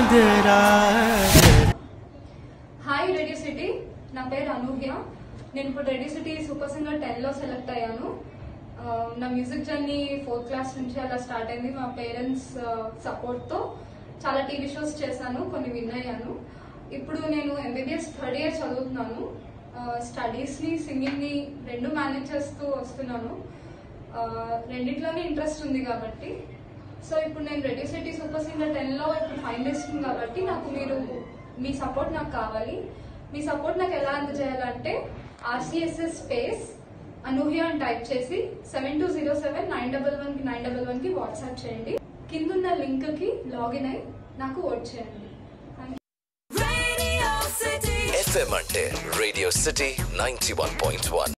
జరా hi radio city నా పేరు అనూహ్య నేను ఇప్పుడు radio city super singer ten లో సెలెక్ట్ అయ్యాను ఆ, నా మ్యూజిక్ జర్నీ ఫోర్త్ క్లాస్ నుంచి అలా స్టార్ట్ అయింది మా పేరెంట్స్ సపోర్ట్ తో చాలా టీవీ షోస్ చేశాను కొన్ని విన్ అయ్యాను ఇప్పుడు నేను ఎంబీబీఎస్ థర్డ్ ఇయర్ చదువుతున్నాను స్టడీస్ ని సింగింగ్ ని రెండు మేనేజ్ చేస్తూ వస్తున్నాను ఆ, రెండిట్లోనే ఇంట్రెస్ట్ ఉంది కాబట్టి సో ఇప్పుడు నేను radio city super singer ten లో ఇప్పుడు ఫైనలిస్ట్ కాబట్టి నాకు మీరు మీ సపోర్ట్ నాకు కావాలి మీ సపోర్ట్ నాకు ఎలా అందజేయాలంటే ఆర్సీఎస్ఎస్ స్పేస్ అనూహ్య అని టైప్ చేసి seven two zero seven nine double one కి నైన్ డబల్ వన్ కి వాట్సాప్ చేయండి కిందున్న లింక్ కి లాగిన్ అయి నాకు ఓట్ చేయండి Thank you. FM అంటే radio city ninety one point one